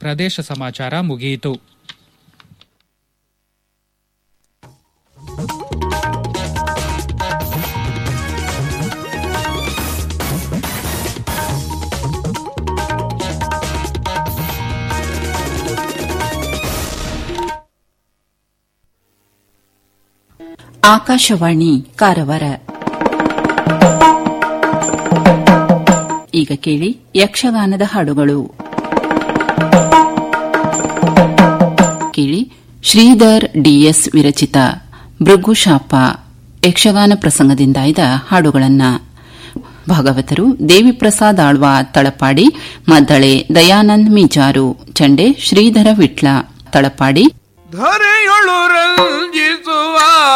ಪ್ರದೇಶ ಸಮಾಚಾರ ಮುಗಿಯಿತು ಆಕಾಶವಾಣಿ ಕಾರವಾರ ಈಗ ಕೇಳಿ ಯಕ್ಷಗಾನದ ಹಾಡುಗಳು ಕೇಳಿ ಶ್ರೀಧರ್ ಡಿಎಸ್ ವಿರಚಿತ ಭೃಗುಶಾಪ ಯಕ್ಷಗಾನ ಪ್ರಸಂಗದಿಂದಾಯ್ದ ಹಾಡುಗಳನ್ನ ಭಾಗವತರು ದೇವಿಪ್ರಸಾದ್ ಆಳ್ವ ತಳಪಾಡಿ ಮದ್ದಳೆ ದಯಾನಂದ್ ಮೀಜಾರು ಚಂಡೆ ಶ್ರೀಧರ ವಿಟ್ಲ ತಳಪಾಡಿ ಧರೆಯೊಳು ರಂಜಿಸುವ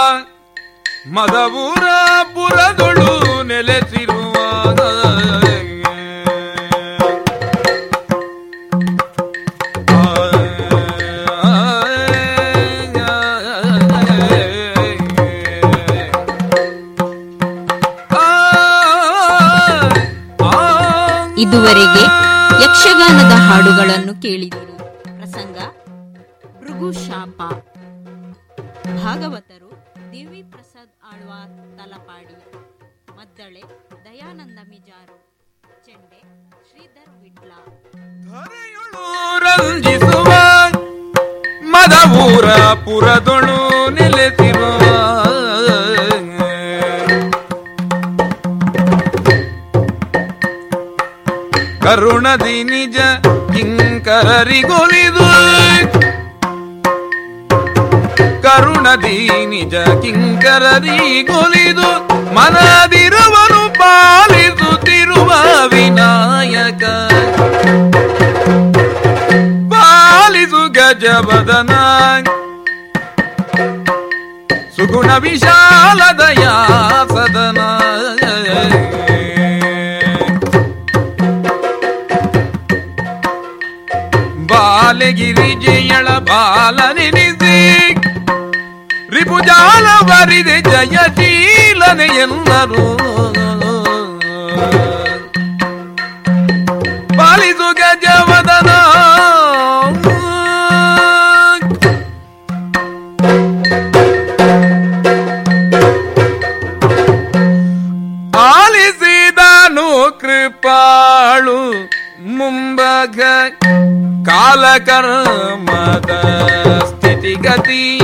ಮದಪುರ ಪುರದೊಳು ನೆಲೆಸಿರುವ ಇದುವರೆಗೆ ಯಕ್ಷಗಾನದ ಹಾಡುಗಳನ್ನು ಕೇಳಿದಿರಿ ಪ್ರಸಂಗ ಭೃಗುಶಾಪ ಭಾಗವತರು ದೇವಿ ಪ್ರಸಾದ್ ಆಳ್ವ ತಲಪಾಡಿ ಮದ್ದಳೆ ದಯಾನಂದ ಮಿಜಾರು ಚೆಂಡೆ ಶ್ರೀಧರ್ ವಿಡ್ಲ ಧರೆಯೊಳು ರಂಜಿಸುವ ಮದಪುರ ಪುರದೊಳು ನೆಲೆಸಿರುವ ಕರುಣದಿ ನಿಜ ಕಿಂಕರರಿಗೊಲಿದು ಕರುಣದಿ ನಿಜ ಕಿಂಕರರಿಗೊಲಿದು ಮನದಿರುವನು ಪಾಲಿಸುತ್ತಿರುವ ವಿನಾಯಕ ಪಾಲಿಸು ಗಜವದನ ಸುಗುಣ ವಿಶಾಲ ದಯಾ ಸದನ ಬಾಲಗಿರಿ ಜಯಳ ಬಾಲನೆನಿಸಿ ರಿಪುಜಾಲ ಬರಿದೆ ಜಯಶೀಲನೆ ಎಲ್ಲರೂ ಪಾಲಿಸು ಗಜವದನ ಆಲಿಸಿದನು ಕೃಪಾಳು ಮುಂಬಗ ಕಾಲಕರ್ಮದ ಸ್ಥಿತಿಗತಿಯ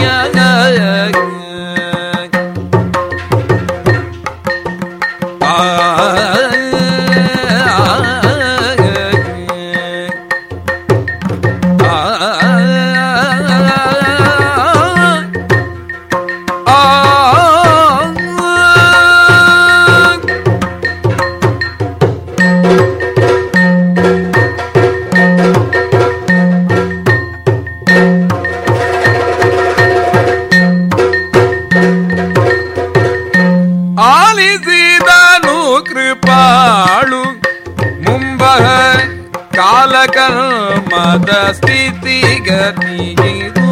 ಆಲಿಸಿದನು ಕೃಪಾಳು ಮುಂಬಹ ಕಾಲಕರ್ಮದ ಸ್ಥಿತಿಗತಿಗಿದು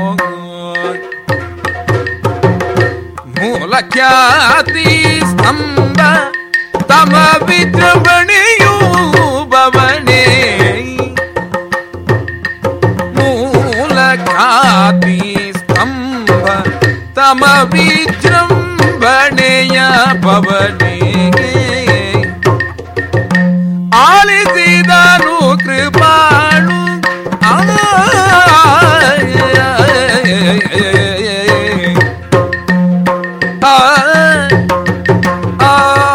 ಮೂಲ ಖ್ಯಾತಿ ಸ್ತಂಭ ತಮ ವಿಜೃಂಭಣೆಯೂ ಬವಣೆ ಮೂಲ ಖ್ಯಾತಿ ಸ್ತಂಭ ತಮ ವಿಜೃಂಭಣೆಯ ಪವನಿಗೆ ಆಲಿಸಿದನು ಕೃಪಾಳು ಆ ಆ ಆ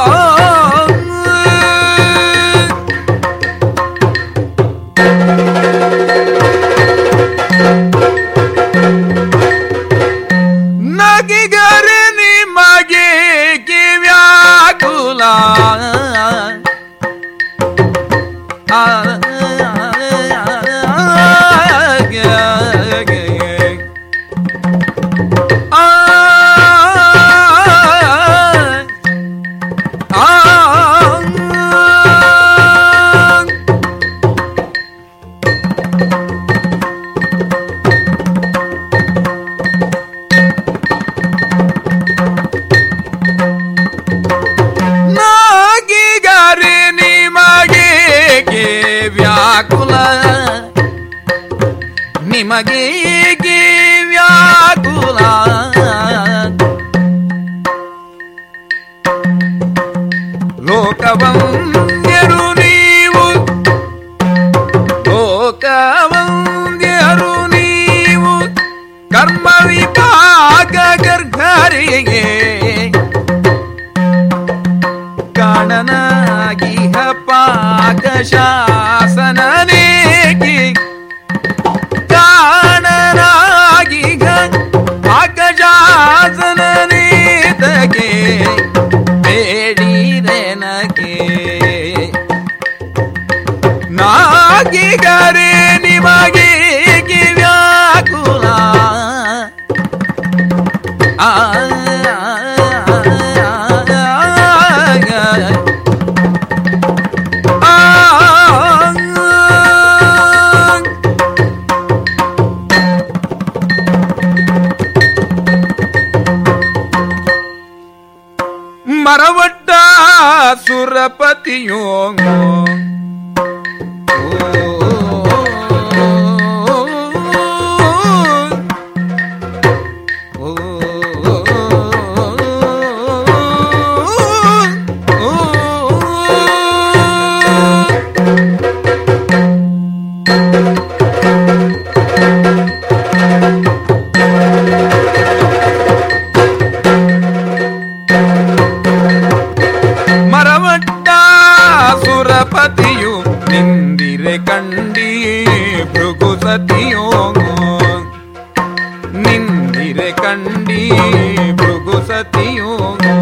ನಗಿಗರೆ ನಿಮಗೆ ಕಿವ್ಯಾಕುಲ ಆ ನಾಗಿಗರೆ ನಿಮಗೆ ವ್ಯಾಕುಲ ನಿಮಗೆ ವ್ಯಾಕುಲ ಲೋಕವಂದ್ಯರು ನೀವು ಲೋಕವಂದ್ಯರು ನೀವು ಕರ್ಮ ವಿಭಾಗ ಗರ್ಭರಿಗೆ ಕಾಣನಾಗಿಹ ಪಾಕ ಶಾಸನನೇಕಿ ಕಾಣನಾಗಿಹ ಪಾಕ ಶಾಸನನೇತಗೆ ಬೇಡಿರೆನಗೆ ನಾಗಿಗರೆ ನಿಮಗೆ ವ್ಯಾಕುಲ ಆ ಮರವಡ್ಡ ಸುರಪತಿಯೋ ಮರವಡ್ಡ ಸುರಪತಿಯು ನಿಂದಿರೆ ಕಂಡಿ ಭೃಗು ಸತಿಯೋ ನಿಂದಿರೆ ಕಂಡಿ ಭೃಗು ಸತಿಯೋ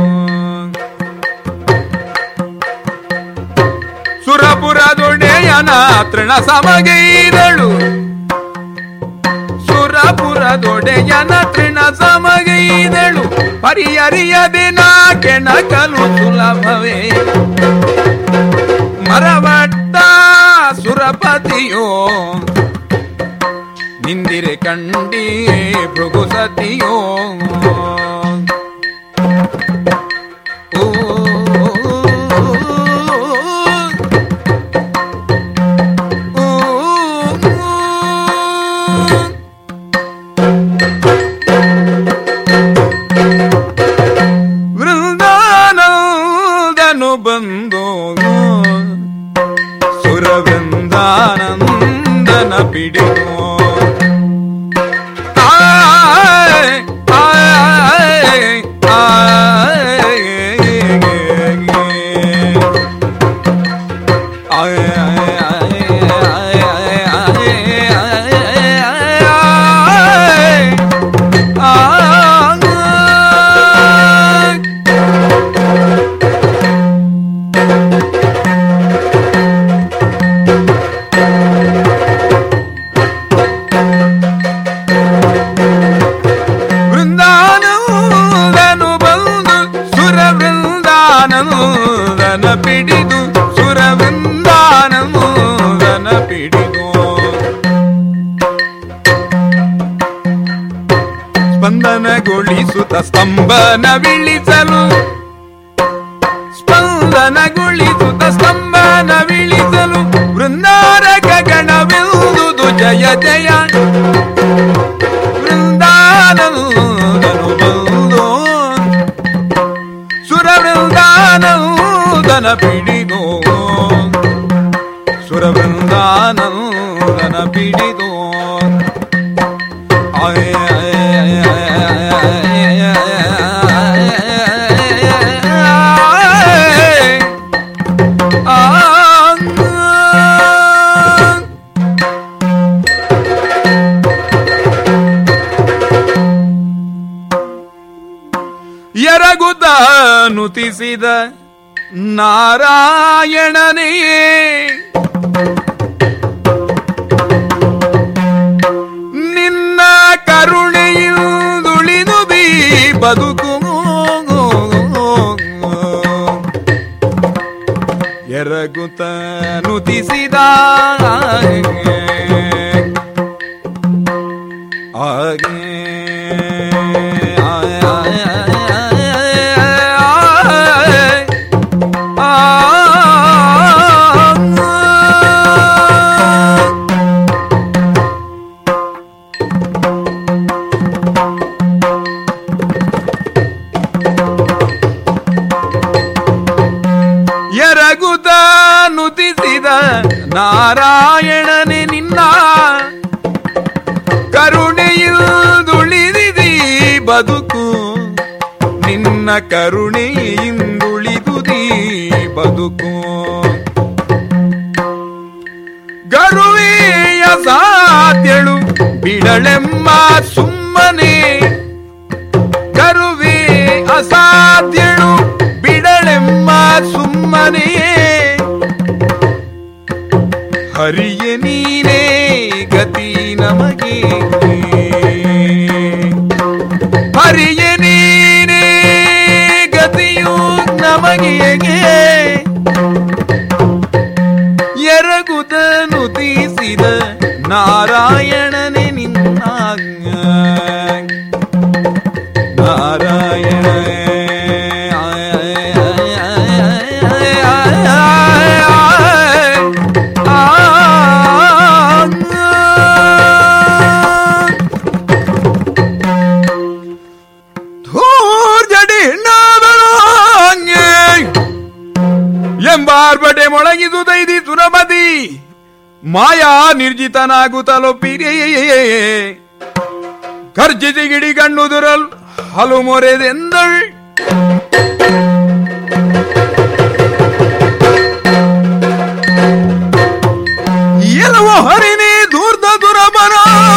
ಸುರಪುರದೊಡೆಯನ ತೃಣ ಸಮಗೈದಳು ಸುರಪುರದೊಡೆಯನ ತೃಣ ಸಮಗೈದಳು ಪರಿಯರಿಯದೆ ನಾ ಕೆಣಕಲು ಸುಲಭವೇ ಮರವಟ್ಟ ಸುರಪತಿಯೋ ನಿಂದಿರೆ ಕಂಡಿ ಭೃಗು ಸತಿಯೋ ಓ ವೃಂದಾನಂದನು ಬಂದು ಸುರವೃಂದಾನಂದನ ಪಿಡಿದು ಆಯ್, ಆಯ್, ಆಯ್, ವೃಂದಾನಂದನು ಬಂದು ಸುರವೃಂದಾನಂದನ ಪಿಡಿದು ಸುರವೃಂದಾನಂದನ ಪಿಡಿದು ಸ್ಪಂದನಗೊಳಿಸುತ್ತ ಸ್ತಂಭನವಿಳಿಸಲು ಸ್ಪಂದನಗೊಳಿಸುತ್ತ ಸ್ತಂಭನವಿಳಿಸಲು ವೃಂದಾರಕ ಗಣವೆಂದುದು ಜಯ ಜಯ ವೃಂದಾನಂದನು ಬಂದು ಸುರವೃಂದಾನಂದನ ಪಿಡಿದು ಸುರವೃಂದಾನಂದನ ಪಿಡಿದು ಆಯ್ ಆಯ್ ಆಯ್ ಆಯ್ ಆಯ್ ಆಯ್ ಆಯ್ ಎರಗುತ್ತ ನುತಿಸಿದ ನಾರಾಯಣನೇ ನಿನ್ನ ಕರುಣೆಯುದುಳಿದು ಬಿ ಬದುಕು ಎರಗುತ್ತ ನುತಿಸಿದ ಹಾಗೆ ಆಯ್ ಆಯ್ ಆಯ್ ಆಯ್ ಆಯ್ ನಿನ್ನ ಕರುಣೆಯಿಂದುಳಿದುದೀ ಬದುಕು ಗರುವೆಯ ಸಾಧ್ಯಳು ಬಿಡಳೆಮ್ಮ ಸುಮ್ಮನೆ ಕರುವೆ ಅಸಾಧ್ಯಳು ಬಿಡಳೆಮ್ಮ ಸುಮ್ಮನೆಯೇ ಹರಿಯ ನೀನೇ ಗತಿ ನಮಗೆ ಹರಿಯ ನೀನೇ ಗತಿಯು ನಮಗೆ ಎರಗುದನು ತೀಸಿದ ನಾರಾಯಣನೆ ನಿನ್ನ ನಾರಾಯಣ ಎಂಬಾರ್ಬಟೆ ಮೊಳಗಿದುದೈದಿ ಸುರಮತಿ ಮಾಯಾ ನಿರ್ಜಿತನಾಗುತ್ತಲೊಪ್ಪಿರೇ ಗರ್ಜಿಸಿ ಗಿಡಿಗಣ್ಣುದುರಲ್ ಹಲು ಮೊರೆದೆಂದಳ್ ಎಲ್ಲವೋ ಹರಿನೇ ದೂರ್ದ ದುರಬರ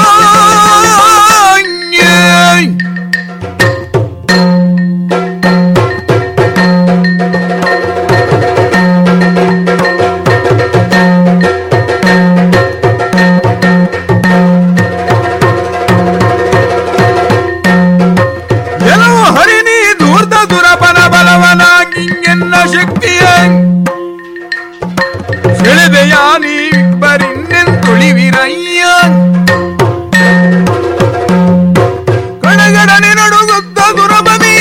ಎಲ್ಲವೋ ಹರಿನಿ ದೂರ್ದ ದುರಬನ ಬಲವನಾಗಿಂಗೆನ್ನ ಶಕ್ತಿಯ ಸೆಳೆದೆಯ ನೀಬ್ಬರಿನ್ನೆಂತುಳಿವಿರಯ್ಯ ಕಣಗಡನೆ ನಡುಗುತ್ತ ದುರಬದಿ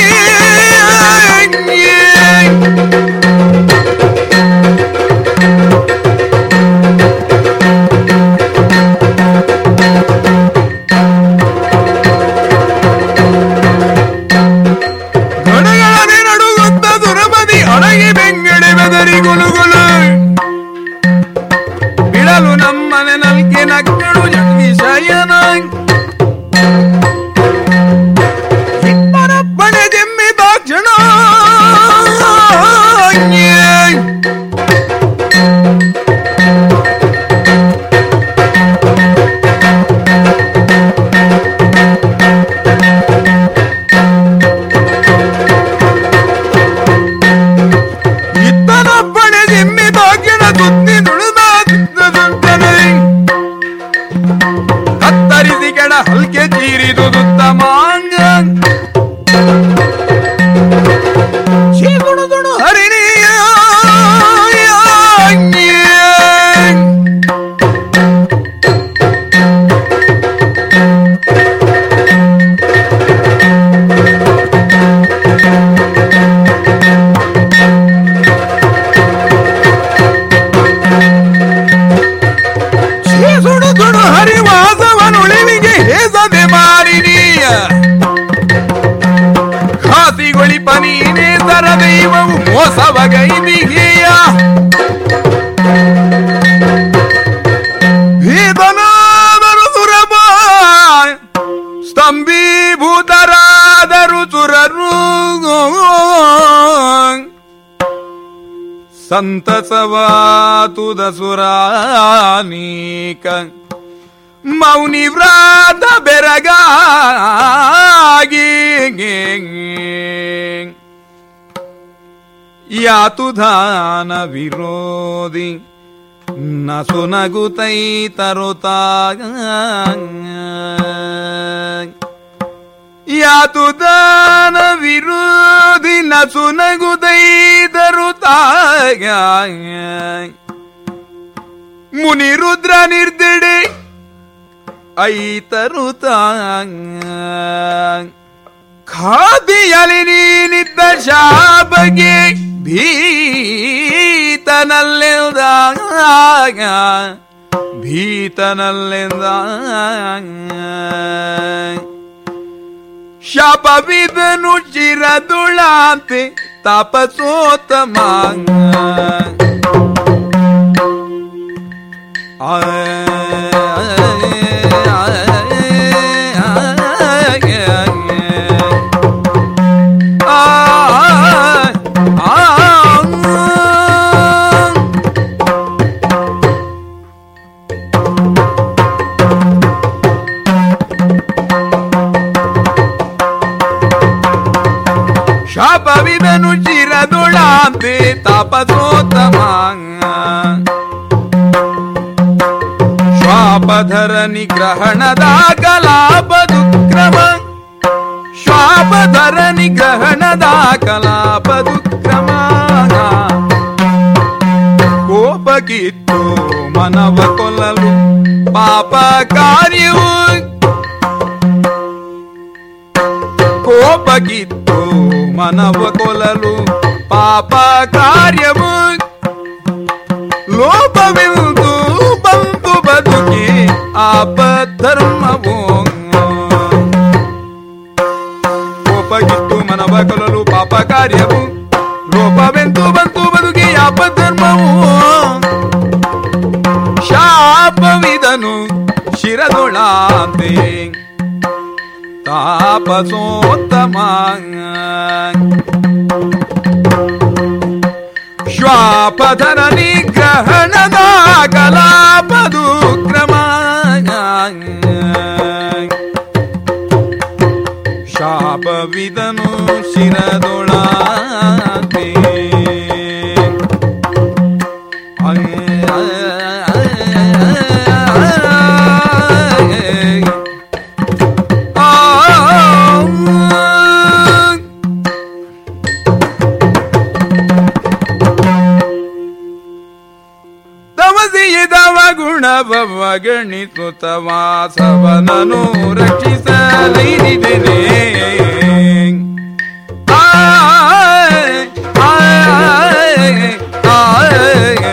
ಗಣಗಣನೆ ನಡುಗುತ್ತ ದುರಬದಿ ಅಡಗಿ ಬೆಂಗಡೆ ಬೆದರಿ ಗುಳುಗುಳು ಬಿಡಲು ನಮ್ಮನೆ ನಲ್ಕೆ ನಕ್ಕಳು ಜಗದೀಶಯನ ಇಬ್ಬರಪ್ಪಣೆ ಜೆಮ್ಮಿ ದಾಕ್ಷಣ ಇತ್ತನಪ್ಪಣೆ ಜೆಮ್ಮಿ ದಾಕ್ಷಣ ತುತ್ತಿ ನುಳಿದ ಕತ್ತರಿಸಿ ಕೆಡ ಹಲ್ಕೆ ಚೀರಿದುದುತ್ತ ಮಾಂಗ ಚೀಗುಣುದುಣು ಹರಿಣಿಯ ಸುಡು ಸುಡು ಹರಿವಾಸವನುಳಿವಿಗೆ ಹೇಸದೆ ಮಾರಿನೀಯ ಖಾಸಿಗೊಳಿ ಪನೀನೇ ಸರ ದೈವವು ಮೋಸವಗೈದಿಗೆಯ ಭೀತನಾದರು ಸುರಬ ಸ್ತಂಭೀಭೂತರಾದರು ಸುರರು ಸಂತಸವಾತುದ ಸುರಾನೀಕ ಮೌನಿ ವ್ರಾತ ಬೆರಗಾಗಿ ಯಾತುಧಾನ ವಿರೋಧಿ ನಸುನಗುತೈ ತರುತಾಗ ಯಾತುದಾನ ವಿರೋಧಿ ನಸುನಗುತೈ ತರುತಾಗ ಮುನಿರುದ್ರ ನಿರ್ದಿಡೆ ಐತರುತ ಖಾದಿಯಲಿ ನೀನಿದ್ದ ಶಾಬಗೆ ಭೀತನಲ್ಲೆಂದ ಭೀತನಲ್ಲೆಂದ ಶಾಪವಿದನು ಚಿರದುಳಾಂತೆ ತಪಸೋತಮ ಆ ಶಾಪವಿದನು ಶಿರದೊಳಾಂತೆ ತಾಪಸೋತ್ತಮ ಶ್ವಾಪಧರ ನಿಗ್ರಹಣದ ಕಲಾಪದು ಕ್ರಮ ಶ್ವಾಪಧರ ನಿಗ್ರಹಣದ ಕಲಾಪದು ಕ್ರಮ ಕೋಪಗಿತ್ತು ಮನವ ಕೊಲ್ಲಲು ಪಾಪ ಕಾರ್ಯವು ಕೋಪಗಿತ್ತು ಮನವ ಕೊಲ್ಲಲು ಪಾಪ ಕಾರ್ಯವು ಲೋಪವೆಂದು ಬಂತು ಬದುಕಿ ಆಪಧರ್ಮವು ಕೋಪಗಿತ್ತು ಮನವ ಕೊಲ್ಲಲು ಪಾಪ ಕಾರ್ಯವು ಲೋಪವೆಂದು ಬಂತು ಬದುಕಿ ಆಪಧರ್ಮವು ಶಾಪವಿದನು ಶಿರದೊಳಾಂತೆ ತಾಪಸೋತ್ತಮ ಶ್ವಾಪಧರ ನಿಗ್ರಹಣದ ಕಲಾಪದು ಕ್ರಮ ಶಾಪವಿದನು ಶಿರದೊಳಾಂತೆ ತಮಸಿಯದವ ಗುಣವವ ಗಣಿಸುತ್ತ ವಾಸವನನು ರಕ್ಷಿಸಲೈದಿದ್ದೇನೆ ಆಯ್, ಆಯ್, ಆಯ್,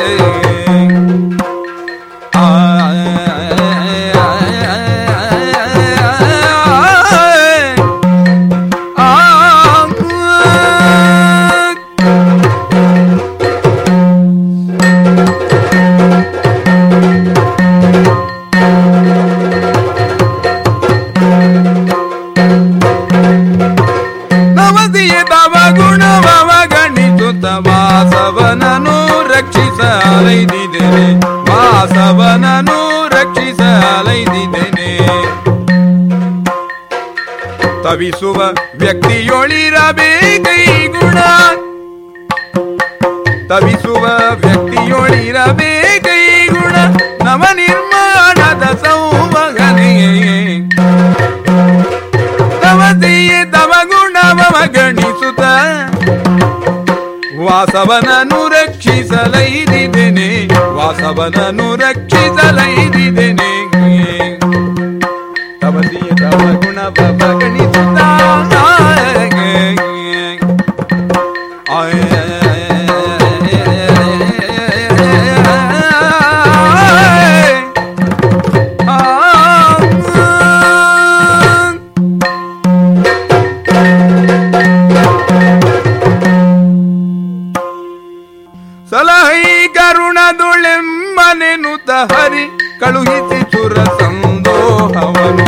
ನವದಿಯ ತವ ಗುಣವವ ಗಣಿಸುತ್ತ ವಾಸವನನು ರಕ್ಷಿಸಲೈದಿದ್ದೇನೆ ವಾಸವನನು ರಕ್ಷಿಸಲೈದಿದ್ದೇನೆ ತವಿಸುವ ವ್ಯಕ್ತಿಯೊಳಿರಬೇಕೈ ಗುಣ ತವಿಸುವ ವ್ಯಕ್ತಿಯೊಳಿರಬೇಕೈ ಗುಣ ನವ ನಿರ್ಮಾಣದ ಸೌಮಗನೆಯೇ ತವದೆಯೇ ತವ ಗುಣವ ಗಣಿಸುತ್ತ ವಾಸವನನು ರಕ್ಷಿಸಲೈದಿದ್ದೇನೆ ವಾಸವನನು ರಕ್ಷಿಸಲೈದಿದ್ದೇನೆ ತವದೆಯ ತವ ಗುಣವ ಗಣಿಸುತ್ತ ಸಲಹೈ ಕರುಣದುಳೆಮ್ಮನೆನುತ ಹರಿ ಕಳುಹಿಸಿ ಸುರ ಸಂದೋಹವನು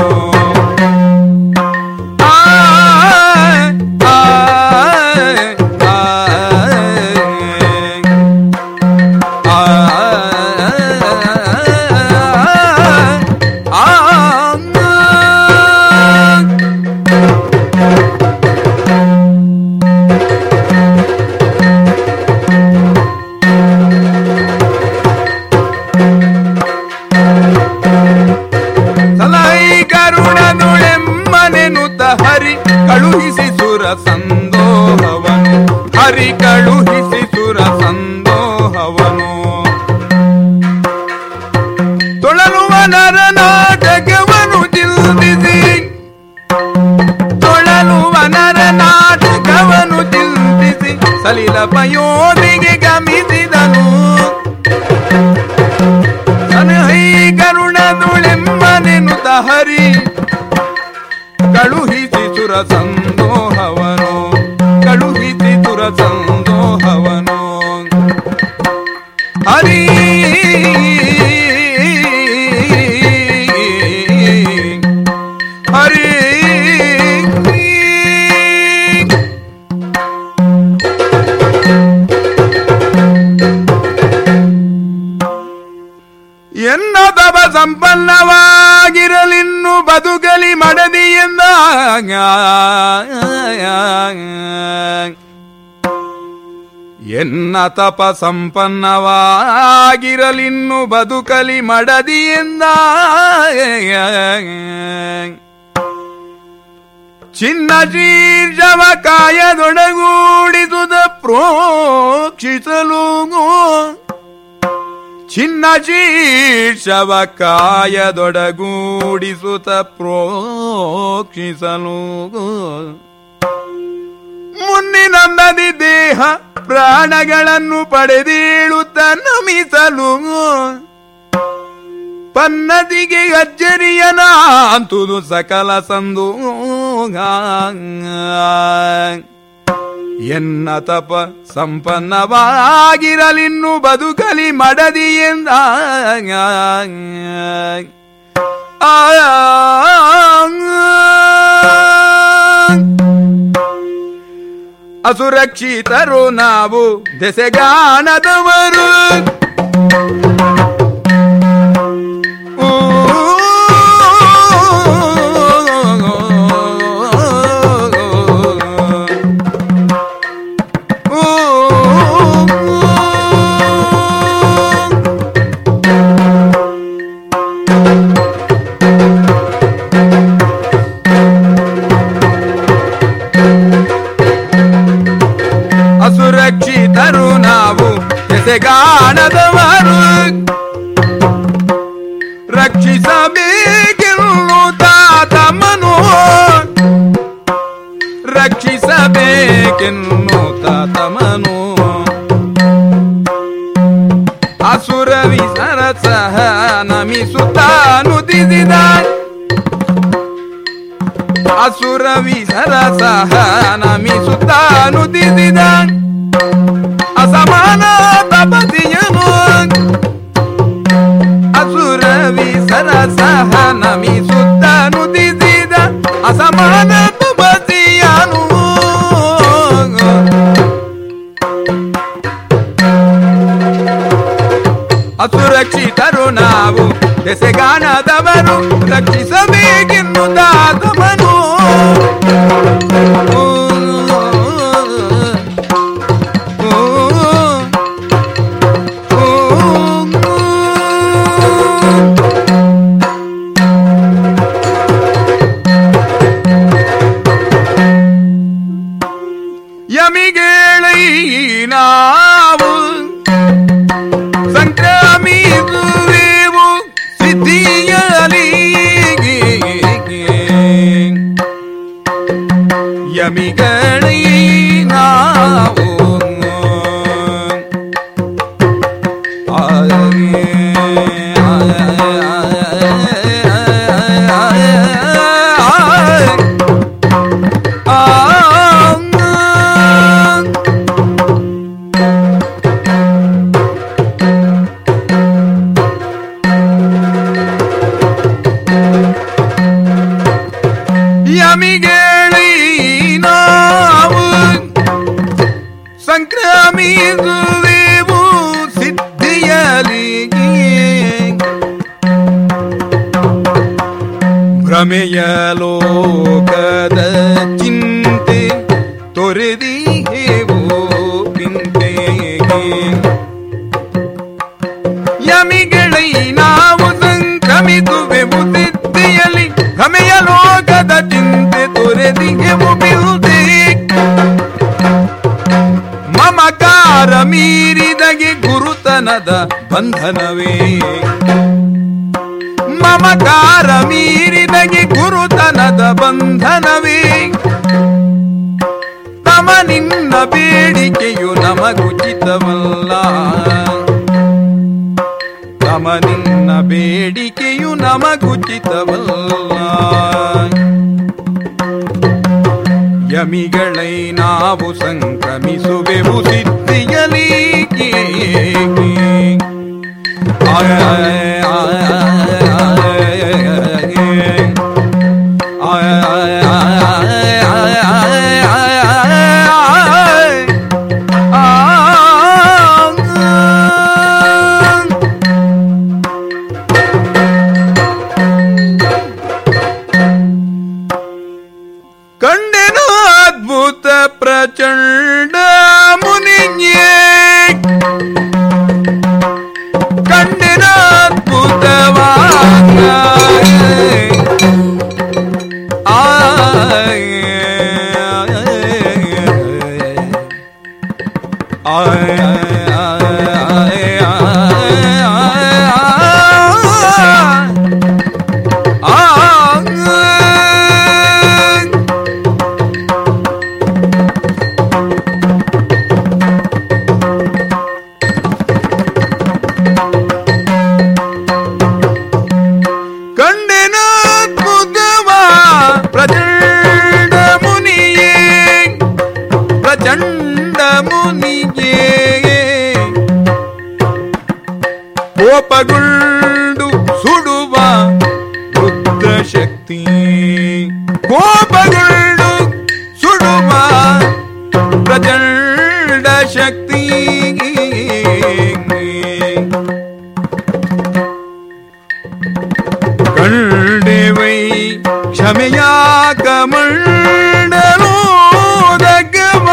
ಆಯ್, ಆಯ್, ಆಯ್, ಆಯ್, ಆಯ್. ಸಲೈ ಕರುಣದುಳೆಮ್ಮನೆನುತ ಹರಿ ಕಳುಹಿಸಿ ಸುರ ಸಂದೋಹವನು ಹರಿ ಕಳುಹಿಸಿ ಸುರ ಸಂದೋಹವನು ತೊಳಲುವ ನರ ನಾಟಕವನು ಚಿಂತಿಸಿ ತೊಳಲುವ ನರ ನಾಟಕವನು ಚಿಂತಿಸಿ ಸಲಿಲ ಪಯೋಧಿಗೆ ಗಮಿಸಿದನು ಸನಹೈ ಕರುಣದುಳೆಮ್ಮನೆನುತ ಹರಿ ಕಳುಹಿಸಿ ಸುರ ಸಂದೋಹವನು ಕಳುಹಿಸಿ ಸುರ ಸಂದೋಹವನು ಹರಿ ಹರಿ ಎನ್ನದವ ಸಂಪನ್ನವಾಗಿರಲಿನ್ನು ಬ ಬದುಕಲಿ ಮಡದಿಯಿಂದ ಎನ್ನ ತಪ ಸಂಪನ್ನವಾಗಿರಲಿನ್ನು ಬದುಕಲಿ ಮಡದಿಯಿಂದ ಚಿನ್ನ ಶೀರ್ಷವ ಕಾಯದೊಡಗೂಡಿಸುದ ಪ್ರೋಕ್ಷಿಸಲು ಚಿನ್ನ ಶೀರ್ಷವ ಕಾಯದೊಡಗೂಡಿಸುತ್ತ ಪ್ರೋಕ್ಷಿಸಲು ಮುನ್ನಿನಂದದಿ ದೇಹ ಪ್ರಾಣಗಳನ್ನು ಪಡೆದೇಳುತ್ತ ನಮಿಸಲು ಪನ್ನದಿಗೆ ಅಜ್ಜರಿಯನಾಂತುದು ಸಕಲ ಸಂದು ಎನ್ನ ತಪ ಸಂಪನ್ನವಾಗಿರಲಿನ್ನು ಬದುಕಲಿ ಮಡದಿಯಿಂದ ಅಸುರಕ್ಷಿತರು ನಾವು ದೆಸೆಗಾಣದವರು ಊ ಅಸುರಕ್ಷಿತರು ನಾವು ಎಸೆಗಾಣದವರು ರಕ್ಷಿಸಬೇಕೆನ್ನು ತಾತಮನು ರಕ್ಷಿಸಬೇಕೆನ್ನು ತಾತಮನು ಅಸುರ ವಿಸರ ಸಹ ನಮಿಸುತ್ತಾನುದಿಸಿದ ಅಸುರ ವಿಸರ ಸಹ ನಮಿಸುತ್ತಾನುದಿಸಿದ ಅಸಮಾನ ತಪತಿಯನು ಅಸುರ ವಿಸರ ಸಹ ನಮಿಸುತ್ತಾನುದಿಸಿದ ಅಸಮಾನ ತಪತಿಯನು ಅಸುರಕ್ಷಿತರು ನಾವು ದೆಸೆಗಾಣದವರು ರಕ್ಷಿಸಬೇಕೆನ್ನು ದಾತಮನು ಯಮಿಗೇಳೈ ನಾವು ಸಂಕ್ರಮಿಸುವೆವು ಸಿದ್ಧಿಯಲಿ ಯಮಿಗಳೈ ನಾವು ಯಮಿಗೇಳಿ ನಾವು ಸಂಕ್ರಮಿಸುವೆವು ಸಿದ್ಧಿಯಲಿ ಭ್ರಮೆಯ ಲೋಕದ ಚಿಂತೆ ತೊರೆದಿಹೇವು ಪಿಂತೆಗೆ ಯಮಿಗಳೈ ನಾವು ಸಂಕ್ರಮಿಸುವೆವು ಸಿದ್ಧಿಯಲ್ಲಿ ಭ್ರಮೆಯ ಲೋಕದ ಚಿಂತೆ ತೊರೆದಿಗೆವು ಬಿಲ್ದೆ ಮಮಕಾರ ಮೀರಿದಗೆ ಗುರುತನದ ಬಂಧನವೇ ಮಮಕಾರ ಮೀರಿದಗೆ ಗುರುತನದ ಬಂಧನವೇ ತಮ ನಿನ್ನ ಬೇಡಿಕೆಯು ನಮಗುಚಿತವಲ್ಲ ತಮ ನಿನ್ನ ಬೇಡಿಕೆಯು ನಮಗುಚಿತವಲ್ಲ ಯಮಿಗಳೈ ನಾವು ಸಂಕ್ರಮಿಸುವೆವು ಸಿದ್ಧಿಯಲಿ ಶಕ್ತಿ ಕೋಪಗೊಂಡು ಸುಡುವ ಪ್ರಚಂಡ ಶಕ್ತಿ ಕಂಡೆವೈ ಕ್ಷಮೆಯ ಕಮಂಡಲೋದಗವ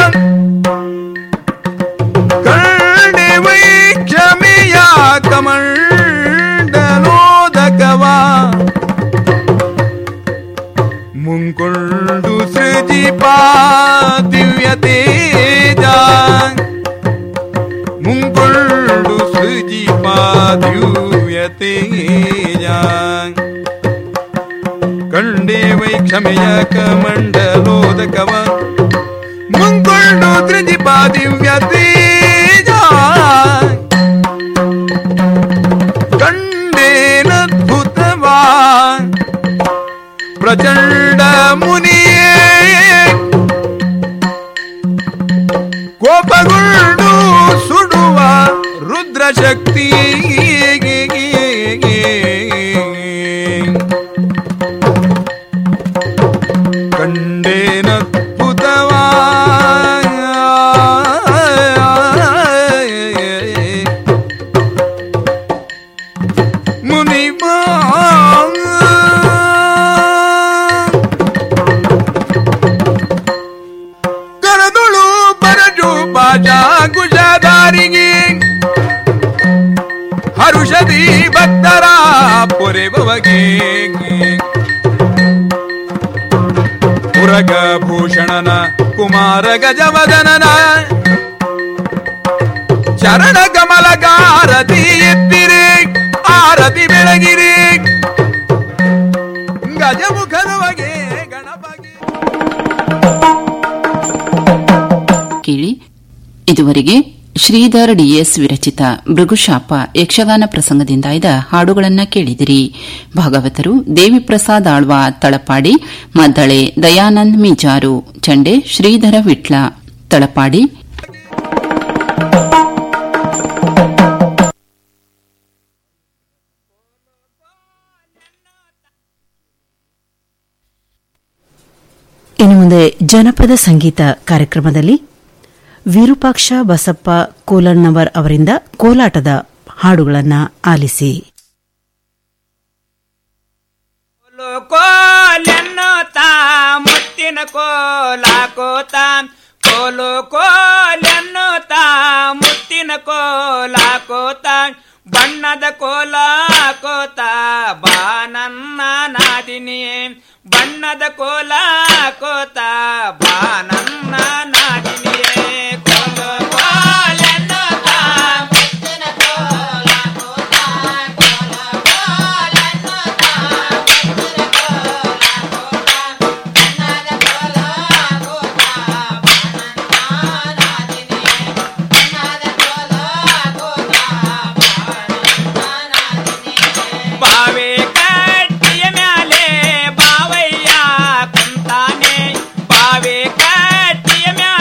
ಕಂಡೆವೈ ಕ್ಷಮೆಯ ಕಮಂಡಲೋದಗವ ಮುಂಕೊಂಡು ಸೃಜಿಪಾ ದಿವ್ಯ ತೇಜ ಮುಂಕೊಂಡು ಸೃಜಿಪಾ ದಿವ್ಯ ತೇಜ ಕಂಡೇ ವೈ ಕ್ಷಮೆಯ ಕಮಂಡಲೋದಕವ ಮುಂಕೊಂಡು ಸೃಜಿಪಾ ದಿವ್ಯ ತೇಜ ಕಂಡೇನದ್ಭುತವಾ ಪ್ರಚಂಡ ಮುನಿಯೇ ಕೋಪಗೊಂಡು ಸುಡುವ ರುದ್ರ ಶಕ್ತಿ ಕಂಡೇನದ್ಭುತವಾ ಮುನಿಮಾ ಕರದುಳು ಬರಜು ಬಾಜಾ ಕುಶಧಾರಿಗೆ ಹರುಷದಿ ಭಕ್ತರ ಪೊರೆಬವಗೆ ಪುರಗ ಭೂಷಣನ ಕುಮಾರ ಗಜವದನನ ಚರಣ ಕಮಲಗಾರತಿ ಎತ್ತಿರಿ ಆರತಿ ಬೆಳಗಿರಿ ಗಜಮುಖರುವಗೆ ಗಣಪಗೆ ಕೇಳಿ ಇದುವರೆಗೆ ಶ್ರೀಧರ್ ಡಿಎಸ್ ವಿರಚಿತ ಭೃಗುಶಾಪ ಯಕ್ಷಗಾನ ಪ್ರಸಂಗದಿಂದಾಯ್ದ ಹಾಡುಗಳನ್ನ ಕೇಳಿದಿರಿ ಭಾಗವತರು ದೇವಿಪ್ರಸಾದ್ ಆಳ್ವ ತಳಪಾಡಿ ಮದ್ದಳೆ ದಯಾನಂದ್ ಮೀಜಾರು ಚಂಡೆ ಶ್ರೀಧರ ವಿಟ್ಲ ತಳಪಾಡಿ ಇನ್ನು ಮುಂದೆ ಜನಪದ ಸಂಗೀತ ಕಾರ್ಯಕ್ರಮದಲ್ಲಿ ವಿರೂಪಾಕ್ಷ ಬಸಪ್ಪ ಕೋಲಣ್ಣವರ್ ಅವರಿಂದ ಕೋಲಾಟದ ಹಾಡುಗಳನ್ನು ಆಲಿಸಿ ಕೋಲೆನ್ನುತ್ತ ಮುತ್ತಿನ ಕೋಲಾಕೋತ ಕೋಲು ಕೋಲೆನ್ನುತ್ತ ಮುತ್ತಿನ ಕೋಲಾಕೋತ ಬಣ್ಣದ ಕೋಲಾಕೋತ ಬಾ ನನ್ನ ನಾದಿನಿಯೇ ಬಣ್ಣದ ಕೋಲಾಕೋತ ಬಾ ನನ್ನ ನಾದಿನಿಯೇ ಕೋಲು ಕೋಲೆನ್ನುತ್ತ ಮುತ್ತಿನ ಕೋಲಾಕೋತ ಕೋಲು ಕೋಲೆನ್ನುತ್ತ ಬಾವೆ ಕಟ್ಟಿಯ ಮ್ಯಾಲೆ ಬಾವಯ್ಯ ಕುಂತಾನೆ ಬಾವೆ ಕಟ್ಟಿಯ ಮ್ಯಾಲೆ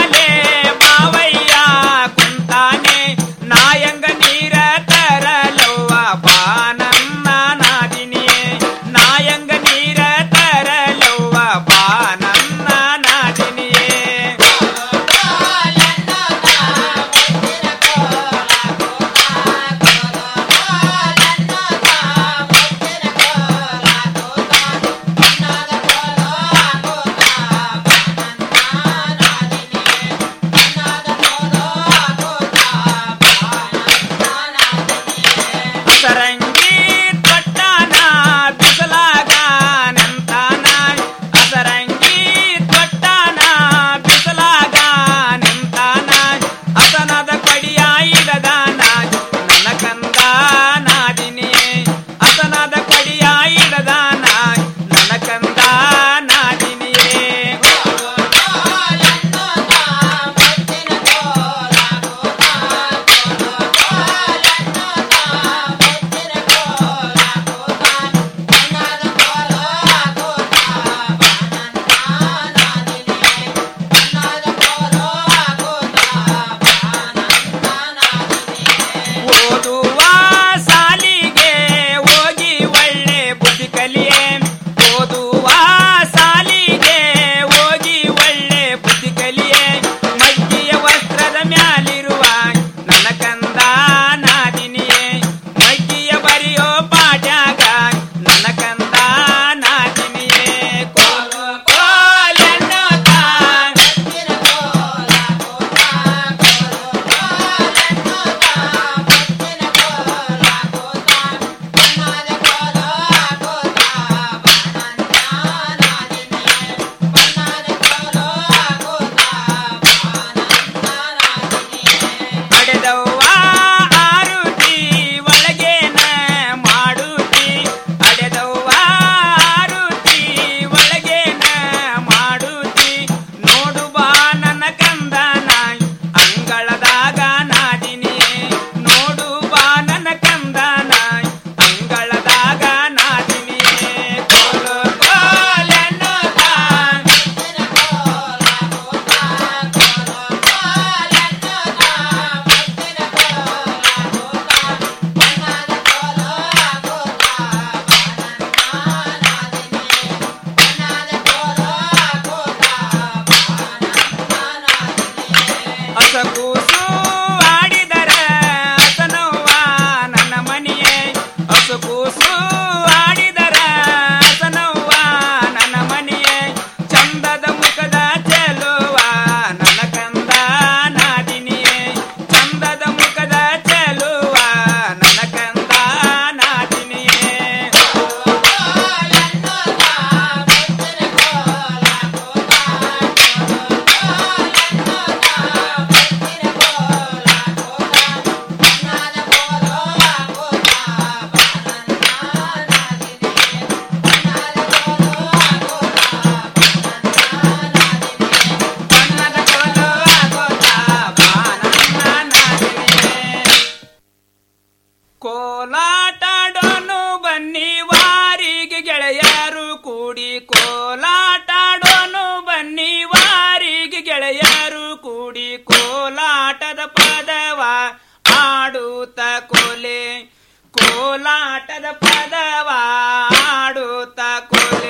ಕೂಡಿ ಕೋಲಾಟಾಡೋನು ಬನ್ನಿ ವಾರಿಗೆ ಗೆಳೆಯರು ಕೂಡಿ ಕೋಲಾಟದ ಪದವ ಆಡುತ್ತ ಕೋಲೆ ಕೋಲಾಟದ ಪದವ ಆಡುತ್ತ ಕೋಲೆ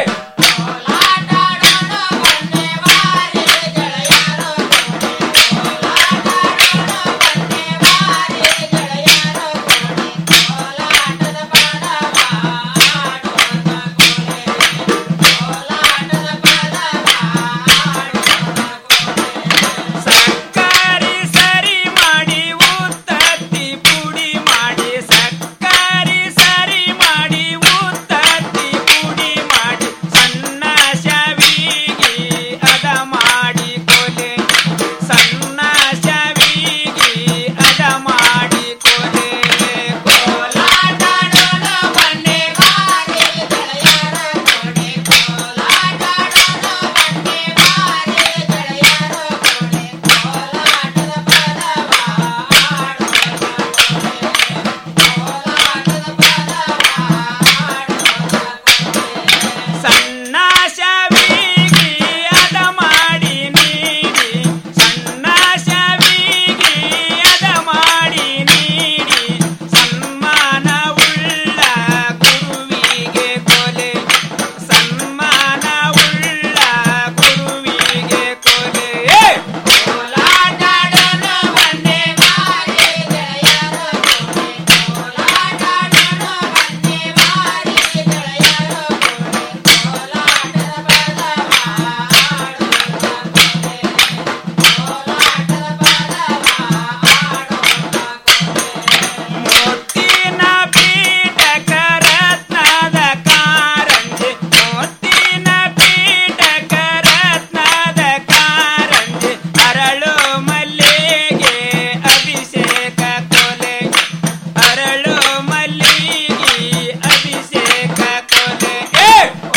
ಸಕ್ಕರೆ ಸರಿ ಮಾಡಿ ಉತ್ತತ್ತಿ ಪುಡಿ ಮಾಡಿ ಸಕ್ಕರೆ ಸರಿ ಮಾಡಿ ಉತ್ತತ್ತಿ ಪುಡಿ ಮಾಡಿ ಸಣ್ಣ ಶವಿಗಿ ಅದ ಮಾಡಿ ಕೊಲೆ ಸಣ್ಣ ಶವಿಗಿ ಅದ ಮಾಡಿ ಕೊಲೆ ಕೋಲಾಟದ ಬನ್ನಿ ಸಣ್ಣ ಶವಿಗಿ ಅದ ಮಾಡಿ ನೀಡಿ ಸಣ್ಣ ಶವಿಗಿ ಅದ ಮಾಡಿ ನೀಡಿ ಸನ್ಮಾನವುಳ್ಳ ಗುರುವಿಗೆ ಕೊಲೆ ಸನ್ಮಾನವುಳ್ಳ ಗುರುವಿಗೆ ಕೊಲೆ ಕೋಲಾಟದ ಬಂದೆ ಮುತ್ತಿನ ಪೀಠಕ ರತ್ನದ ಕಾರಂಜಿ ಮುತ್ತಿನ ಪೀಠಕ ರತ್ನದ ಕಾರಂಜಿ ಅರಳು ಮಲ್ಲಿಗೆ ಅಭಿಷೇಕ ಕೊಲೆ ಅರಳು ಮಲ್ಲಿಗೆ ಅಭಿಷೇಕ ಕೊಲೆ ಏ!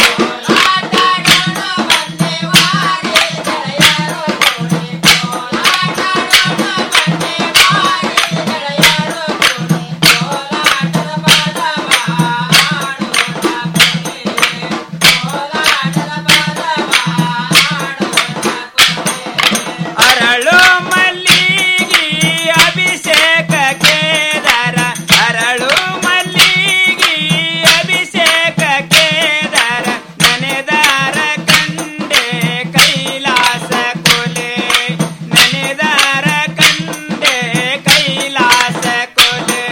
ಅರಳು ಮಲ್ಲಿಗೆ ಅಭಿಷೇಕ ಕೇದಾರ ಅರಳು ಮಲ್ಲಿಗೆ ಅಭಿಷೇಕ ಕೇದಾರ ನೆನೆದಾರ ಕಂಡೆ ಕೈಲಾಸ ಕೊಲೆ ನೆನೆದಾರ ಕಂಡೆ ಕೈಲಾಸ ಕೊಲೆ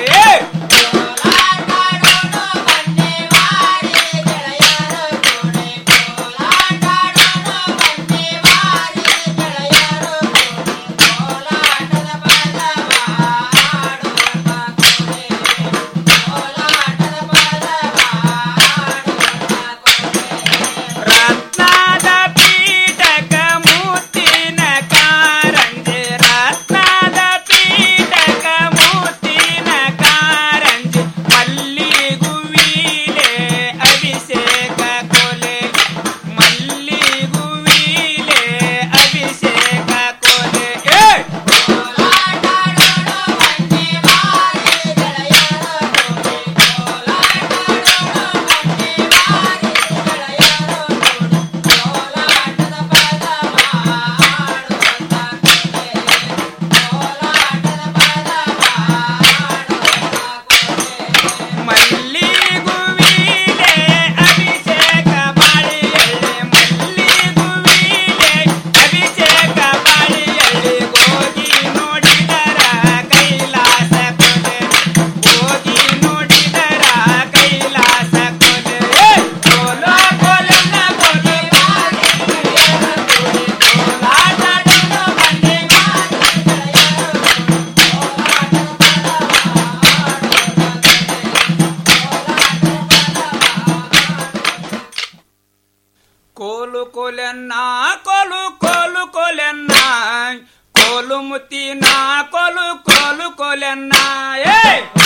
ರತ್ನದ ಪೀಠಕ ಮುತ್ತಿನ ಕಾರಂಜಿ ರತ್ನದ ಪೀಠಕ ಮುತ್ತಿನ ಕಾರಂಜಿ ಮಲ್ಲಿಗುವಿಲೆ ಅಭಿಷೇಕ ಕೊಲೆ ಮಲ್ಲಿಗುವಿಲೆ ಅಭಿಷೇಕ ಕೊಲೆ ಏ! ಮಲ್ಲಿಗುವಿಲೆ ಅಭಿಷೇಕ ಬಾಳಿಯಲ್ಲಿ ಮಲ್ಲಿಗುವಿಲೆ ಅಭಿಷೇಕ ಬಾಳಿಯಲ್ಲಿ ಹೋಗಿ ನೋಡಿದರ ಕೈಲಾಸ ಕೊಲೆ ಹೋಗಿ ನೋಡಿದರ ಕೈಲಾಸ ಕೊಲೆ ಏ! ಕೋಲ ಕೋಲನ್ನ ಕೊಲೆ ಕೋಲಾಟವನ್ನು ಬಂದೆ ಕೋಲು ಕೋಲೆನ್ನ ಕೋಲು ಕೋಲು ಕೋಲೆನ್ನ ಕೋಲು ಮುತ್ತಿನ ಕೋಲು ಕೋಲು ಕೋಲೆನ್ನ ಏ